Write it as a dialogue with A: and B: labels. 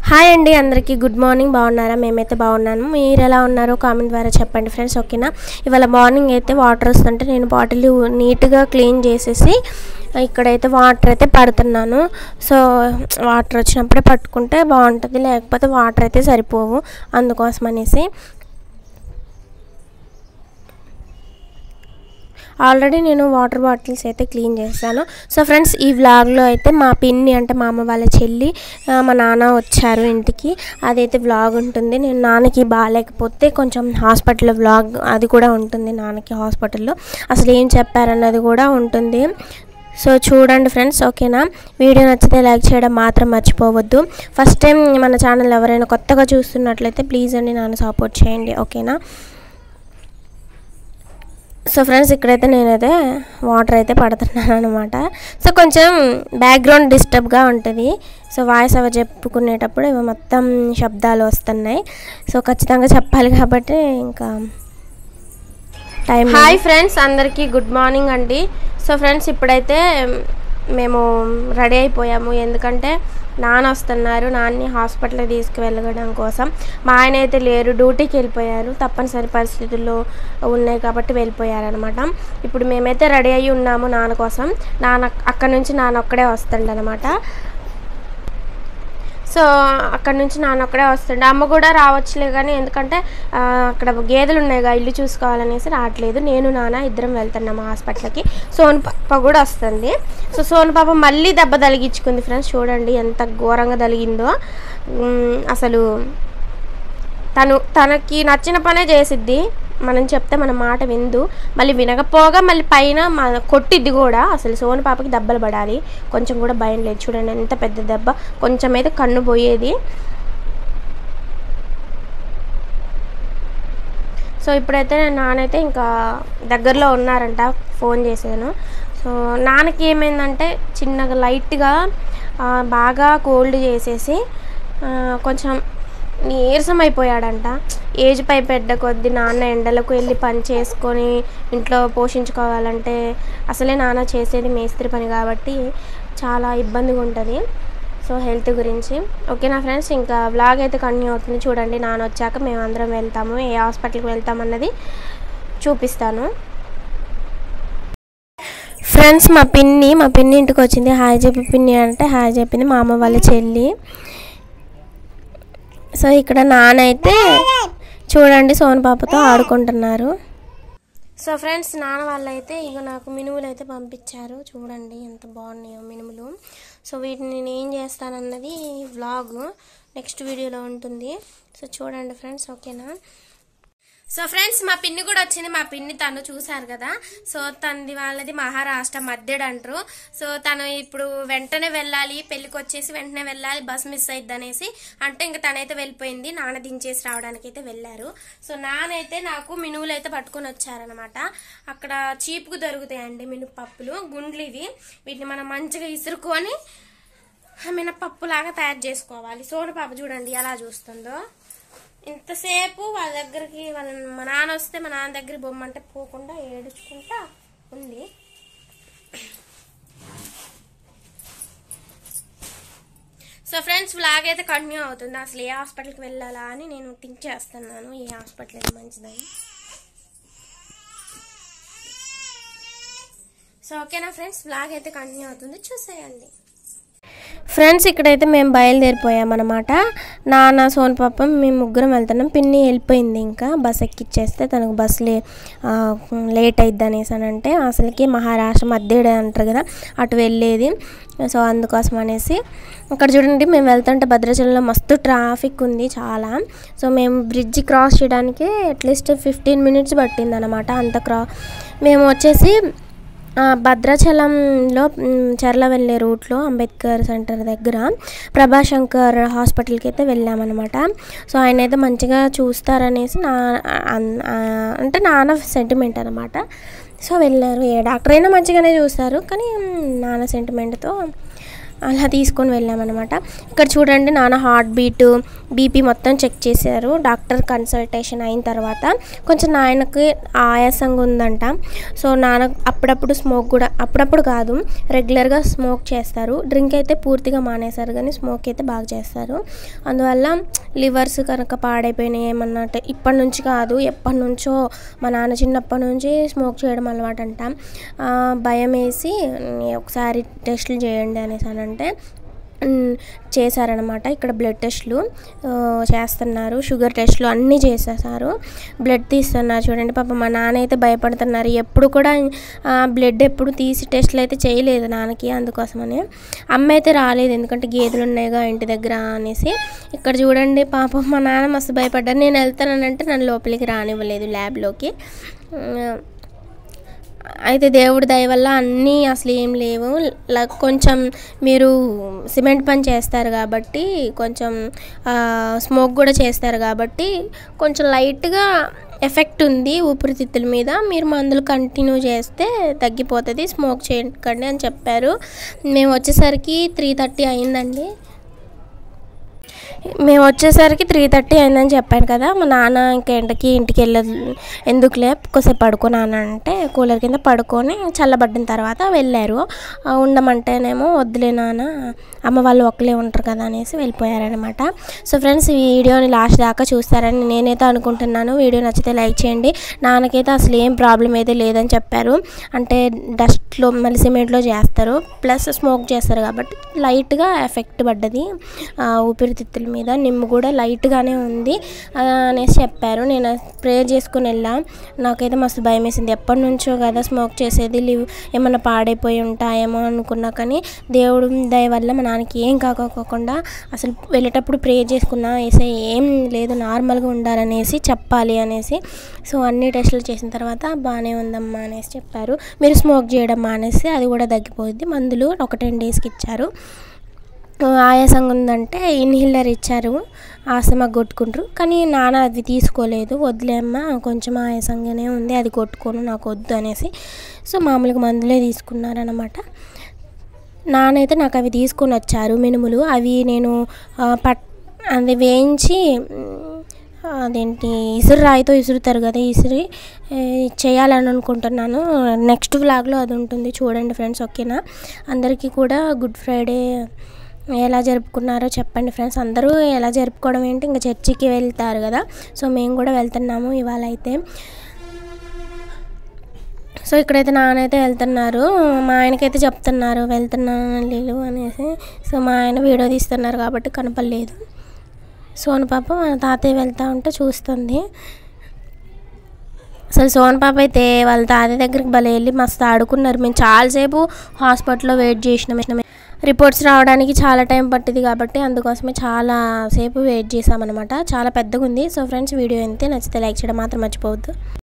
A: hi అండి అందరికీ good morning బాగున్నారా మేమైతే బాగున్నాను మీరు ఎలా ఉన్నారో కామెంట్ ద్వారా చెప్పండి ఫ్రెండ్స్ ఓకేనా ఇవాళ మార్నింగ్ అయితే వాటర్ వస్తుంటే నేను బాటిల్ నీట్గా క్లీన్ చేసేసి ఇక్కడైతే వాటర్ అయితే పడుతున్నాను సో వాటర్ వచ్చినప్పుడే పట్టుకుంటే బాగుంటుంది లేకపోతే వాటర్ అయితే సరిపోవు అందుకోసం అనేసి ఆల్రెడీ నేను వాటర్ బాటిల్స్ అయితే క్లీన్ చేశాను సో ఫ్రెండ్స్ ఈ వ్లాగ్లో అయితే మా పిన్ని అంటే మా అమ్మ వాళ్ళ చెల్లి ఆ, మా నాన్న వచ్చారు ఇంటికి అదైతే వ్లాగ్ ఉంటుంది నేను నాన్నకి బాగాలేకపోతే కొంచెం హాస్పిటల్లో వ్లాగ్ అది కూడా ఉంటుంది నాన్నకి హాస్పిటల్లో అసలు ఏం చెప్పారన్నది కూడా ఉంటుంది సో చూడండి ఫ్రెండ్స్ ఓకేనా వీడియో నచ్చితే లైక్ చేయడం మాత్రం మర్చిపోవద్దు ఫస్ట్ టైం మన ఛానల్ ఎవరైనా కొత్తగా చూస్తున్నట్లయితే ప్లీజ్ అండి నాన్న సపోర్ట్ చేయండి ఓకేనా సో ఫ్రెండ్స్ ఇక్కడైతే నేనైతే వాటర్ అయితే పడుతున్నాను అనమాట సో కొంచెం బ్యాక్గ్రౌండ్ డిస్టర్బ్గా ఉంటుంది సో వాయిస్ అవి చెప్పుకునేటప్పుడు ఇవి మొత్తం శబ్దాలు వస్తున్నాయి సో ఖచ్చితంగా చెప్పాలి కాబట్టి ఇంకా టైం హాయ్ ఫ్రెండ్స్ అందరికీ గుడ్ మార్నింగ్ అండి సో ఫ్రెండ్స్ ఇప్పుడైతే మేము రెడీ అయిపోయాము ఎందుకంటే నాన్న వస్తున్నారు నాన్ని హాస్పిటల్కి తీసుకువెళ్ళడం కోసం మా ఆయన అయితే లేరు డ్యూటీకి వెళ్ళిపోయారు తప్పనిసరి పరిస్థితుల్లో ఉన్నాయి కాబట్టి వెళ్ళిపోయారనమాట ఇప్పుడు మేమైతే రెడీ అయ్యి ఉన్నాము నాన్న కోసం నాన్న అక్కడ నుంచి నాన్న ఒక్కడే వస్తుండనమాట సో అక్కడ నుంచి నాన్న ఒక్కడే వస్తుండే అమ్మ కూడా రావచ్చులే కానీ ఎందుకంటే ఆ, అక్కడ గేదెలు ఉన్నాయిగా ఇల్లు చూసుకోవాలనేసి రావట్లేదు నేను నాన్న ఇద్దరం వెళ్తున్నాము హాస్పిటల్కి సోను పాప కూడా వస్తుంది సో సోను పాప మళ్ళీ దెబ్బ తలిగించుకుంది ఫ్రెండ్స్ చూడండి ఎంత ఘోరంగా తలిగిందో ఉమ్, అసలు తను తనకి నచ్చిన పనే చేసిద్ది మనం చెప్తే మన మాట విందు మళ్ళీ వినకపోగా మళ్ళీ పైన మన కొట్టిద్ది కూడా అసలు సోను పాపకి దెబ్బలు పడాలి కొంచెం కూడా భయం లేదు చూడండి ఎంత పెద్ద దెబ్బ కొంచెం అయితే కన్ను పోయేది సో ఇప్పుడైతే నానైతే ఇంకా దగ్గరలో ఉన్నారంట ఫోన్ చేశాను సో నాన్నకి ఏమైందంటే చిన్నగా లైట్గా ఆ, బాగా కోల్డ్ చేసేసి ఆ, కొంచెం నీరసం అయిపోయాడంట ఏజ్ పై పెద్ద కొద్ది నాన్న ఎండలకు వెళ్ళి పని చేసుకొని ఇంట్లో పోషించుకోవాలంటే అసలే నాన్న చేసేది మేస్త్రి పని కాబట్టి చాలా ఇబ్బందిగా ఉంటుంది సో హెల్త్ గురించి ఓకేనా ఫ్రెండ్స్ ఇంకా వ్లాగ్ అయితే కంటిన్యూ అవుతుంది చూడండి నాన్న వచ్చాక మేము అందరం వెళ్తాము ఏ హాస్పిటల్కి వెళ్తామన్నది చూపిస్తాను ఫ్రెండ్స్ మా పిన్ని మా పిన్ని ఇంటికి వచ్చింది హాయ్ చెప్పి పిన్ని అంటే హాయ్ చెప్పింది మా అమ్మ వాళ్ళ చెల్లి సో ఇక్కడ నాన్న అయితే చూడండి సోన్ పాపతో ఆడుకుంటున్నారు సో ఫ్రెండ్స్ నాన్న వాళ్ళు అయితే ఇక నాకు మినుములు అయితే పంపించారు చూడండి ఎంత బాగున్నాయో మినుములు సో వీటిని నేను ఏం చేస్తానన్నది వ్లాగ్ నెక్స్ట్ వీడియోలో ఉంటుంది సో చూడండి ఫ్రెండ్స్ ఓకేనా సో ఫ్రెండ్స్ మా పిన్ని కూడా వచ్చింది మా పిన్ని తను చూసారు కదా సో తనది వాళ్ళది మహారాష్ట్ర మధ్యడు అంటారు సో తను ఇప్పుడు వెంటనే వెళ్ళాలి పెళ్లికి వచ్చేసి వెంటనే వెళ్ళాలి బస్ మిస్ అయింది అనేసి అంటే ఇంకా తనైతే వెళ్ళిపోయింది నాన్న దించేసి రావడానికి అయితే వెళ్ళారు సో నానైతే నాకు మినువులు అయితే పట్టుకొని వచ్చారనమాట అక్కడ చీప్కు దొరుకుతాయండి మినపప్పులు గుండ్లు ఇవి వీటిని మనం మంచిగా ఇసురుకొని మినపప్పు లాగా తయారు చేసుకోవాలి సోన పాప చూడండి ఎలా చూస్తుందో ఇంతసేపు వాళ్ళ దగ్గరికి వాళ్ళ మా నాన్న వస్తే మా నాన్న దగ్గర బొమ్మంటే పోకుండా ఏడుచుకుంటా ఉంది సో ఫ్రెండ్స్ వ్లాగ్ అయితే కంటిన్యూ అవుతుంది అసలు ఏ హాస్పిటల్కి వెళ్ళాలా అని నేను థింక్ చేస్తున్నాను ఏ హాస్పిటల్ అయితే మంచిదని సో ఓకేనా ఫ్రెండ్స్ వ్లాగ్ అయితే కంటిన్యూ అవుతుంది చూసేయండి ఫ్రెండ్స్ ఇక్కడైతే మేము బయలుదేరిపోయామన్నమాట నాన్న సోన్ పాపం మేము ముగ్గురం వెళ్తున్నాం పిన్ని వెళ్ళిపోయింది ఇంకా బస్ ఎక్కిచ్చేస్తే తనకు బస్ లే ఆ, లేట్ అయిద్ది అనేసి అని అంటే అసలుకి మహారాష్ట్ర మధ్యడే అంటారు కదా అటు వెళ్ళేది సో అందుకోసం అనేసి అక్కడ చూడండి మేము వెళ్తుంటే భద్రాచలంలో మస్తు ట్రాఫిక్ ఉంది చాలా సో మేము బ్రిడ్జ్ క్రాస్ చేయడానికి అట్లీస్ట్ ఫిఫ్టీన్ మినిట్స్ పట్టింది అనమాట అంత క్రా మేము వచ్చేసి ఆ, భద్రాచలంలో మ్, చర్ల వెళ్ళే రూట్లో అంబేద్కర్ సెంటర్ దగ్గర ప్రభాశంకర్ హాస్పిటల్కి అయితే వెళ్ళామన్నమాట సో ఆయన అయితే మంచిగా చూస్తారనేసి నా అన్- ఆ, అంటే నాన్న సెంటిమెంట్ అనమాట సో వెళ్ళారు ఏ డాక్టర్ అయినా మంచిగానే చూస్తారు కానీ మ్, నాన్న సెంటిమెంట్తో అలా తీసుకొని వెళ్ళామన్నమాట ఇక్కడ చూడండి నాన్న హార్ట్ బీట్ బీపీ మొత్తం చెక్ చేశారు డాక్టర్ కన్సల్టేషన్ అయిన తర్వాత కొంచెం నాయనకి ఆయాసంగా ఉందంట సో నాన్న అప్పుడప్పుడు స్మోక్ కూడా అప్పుడప్పుడు కాదు రెగ్యులర్గా స్మోక్ చేస్తారు డ్రింక్ అయితే పూర్తిగా మానేశారు కానీ స్మోక్ అయితే బాగా చేస్తారు అందువల్ల లివర్స్ కనుక పాడైపోయినాయి ఏమన్నా అంటే ఇప్పటి నుంచి కాదు ఎప్పటి నుంచో మా నాన్న చిన్నప్పటి నుంచి స్మోక్ చేయడం అలవాటు అంట ఆ, భయం వేసి ఒకసారి టెస్టులు చేయండి అనేసి అని అంటే ఉమ్, చేశారనమాట ఇక్కడ బ్లడ్ టెస్ట్లు ఆ, చేస్తున్నారు షుగర్ టెస్ట్లు అన్నీ చేసేసారు బ్లడ్ తీస్తున్నారు చూడండి పాప మా నాన్న అయితే భయపడుతున్నారు ఎప్పుడు కూడా ఆ, బ్లడ్ ఎప్పుడు తీసి టెస్ట్లు అయితే చేయలేదు నాన్నకి అందుకోసమని అమ్మ అయితే రాలేదు ఎందుకంటే గేదెలు ఉన్నాయిగా ఇంటి దగ్గర అనేసి ఇక్కడ చూడండి పాపం మా నాన్న మస్తు భయపడ్డారు నేను వెళ్తానంటే నన్ను లోపలికి రానివ్వలేదు ల్యాబ్లోకి ఉమ్, అయితే దేవుడి దయ వల్ల అన్నీ అసలు ఏం లేవు ల- కొంచెం మీరు సిమెంట్ పని చేస్తారు కాబట్టి కొంచెం ఆ, స్మోక్ కూడా చేస్తారు కాబట్టి కొంచెం లైట్గా ఎఫెక్ట్ ఉంది ఊపిరితిత్తుల మీద మీరు మందులు కంటిన్యూ చేస్తే తగ్గిపోతుంది స్మోక్ చేయకండి అని చెప్పారు మేము వచ్చేసరికి త్రీ థర్టీ అయిందండి మేము వచ్చేసరికి త్రీ థర్టీ అయిందని చెప్పాను కదా మా నాన్న ఇంకా ఎండకి ఇంటికి వెళ్ళదు ఎందుకులే కొద్దిసేపు పడుకో నాన్న అంటే కూలర్ కింద పడుకొని చల్లబడ్డిన తర్వాత వెళ్ళారు ఆ, ఉండమంటేనేమో వద్దులే నాన్న అమ్మ వాళ్ళు ఒక్కలే ఉంటారు కదా అనేసి వెళ్ళిపోయారనమాట సో ఫ్రెండ్స్ ఈ వీడియోని లాస్ట్ దాకా చూస్తారని నేనైతే అనుకుంటున్నాను వీడియో నచ్చితే లైక్ చేయండి నాన్నకైతే అసలు ఏం ప్రాబ్లం అయితే లేదని చెప్పారు అంటే డస్ట్లో మళ్ళీ సిమెంట్లో చేస్తారు ప్లస్ స్మోక్ చేస్తారు కాబట్టి లైట్గా ఎఫెక్ట్ పడ్డది ఆ, ఊపిరితిత్తుల మీద నిమ్ము కూడా లైట్గానే ఉంది ఆ, అనేసి చెప్పారు నేను ప్రేయర్ చేసుకుని వెళ్ళా నాకైతే మస్తు భయం వేసింది ఎప్పటి నుంచో కదా స్మోక్ చేసేది లివ్ ఏమన్నా పాడైపోయి ఉంటాయేమో అనుకున్నా కానీ దేవుడు దయ వల్ల మా నాన్నకి ఏం కాకోకుండా అసలు వెళ్ళేటప్పుడు ప్రేయర్ చేసుకున్నా వేసే ఏం లేదు నార్మల్గా ఉండాలనేసి చెప్పాలి అనేసి సో అన్ని టెస్టులు చేసిన తర్వాత బాగానే ఉందమ్మా అనేసి చెప్పారు మీరు స్మోక్ చేయడం మానేసి అది కూడా తగ్గిపోద్ది మందులు ఒక టెన్ డేస్కి ఇచ్చారు ఆయాసంగా ఉందంటే ఇన్హీలర్ ఇచ్చారు ఆస్తమా కొట్టుకుంటారు కానీ నాన్న అది తీసుకోలేదు వద్దులేమ్మా కొంచెం ఆయాసంగానే ఉంది అది కొట్టుకోను నాకు వద్దు అనేసి సో మామూలుగా మందులే తీసుకున్నారనమాట నానైతే నాకు అవి తీసుకొని వచ్చారు మినుములు అవి నేను ఆ, పట్ అది వేయించి మ్, అదేంటి ఇసురు రాయితో ఇసురుతారు కదా ఇసురి ఏ, చేయాలని అనుకుంటున్నాను నెక్స్ట్ వ్లాగ్లో అది ఉంటుంది చూడండి ఫ్రెండ్స్ ఓకేనా అందరికీ కూడా గుడ్ ఫ్రైడే ఎలా జరుపుకున్నారో చెప్పండి ఫ్రెండ్స్ అందరూ ఎలా జరుపుకోవడం ఏంటి ఇంకా చర్చికి వెళ్తారు కదా సో మేము కూడా వెళ్తున్నాము ఇవాళ అయితే సో ఇక్కడైతే నాన్నైతే వెళ్తున్నారు మా ఆయనకైతే చెప్తున్నారు వెళ్తున్నాను లీలు అనేసి సో మా ఆయన వీడియో తీస్తున్నారు కాబట్టి కనపడలేదు సోను పాప మన తాతయ్య వెళ్తా ఉంటే చూస్తుంది అసలు సోన్ పాప అయితే వాళ్ళ తాతయ్య దగ్గరికి భలే వెళ్ళి మస్తు ఆడుకున్నారు మేము చాలాసేపు హాస్పిటల్లో వెయిట్ చేసినాం రిపోర్ట్స్ రావడానికి చాలా టైం పట్టింది కాబట్టి అందుకోసమే చాలా సేపు వెయిట్ చేసామన్నమాట చాలా పెద్దగా ఉంది సో ఫ్రెండ్స్ వీడియో అయితే నచ్చితే లైక్ చేయడం మాత్రం మర్చిపోవద్దు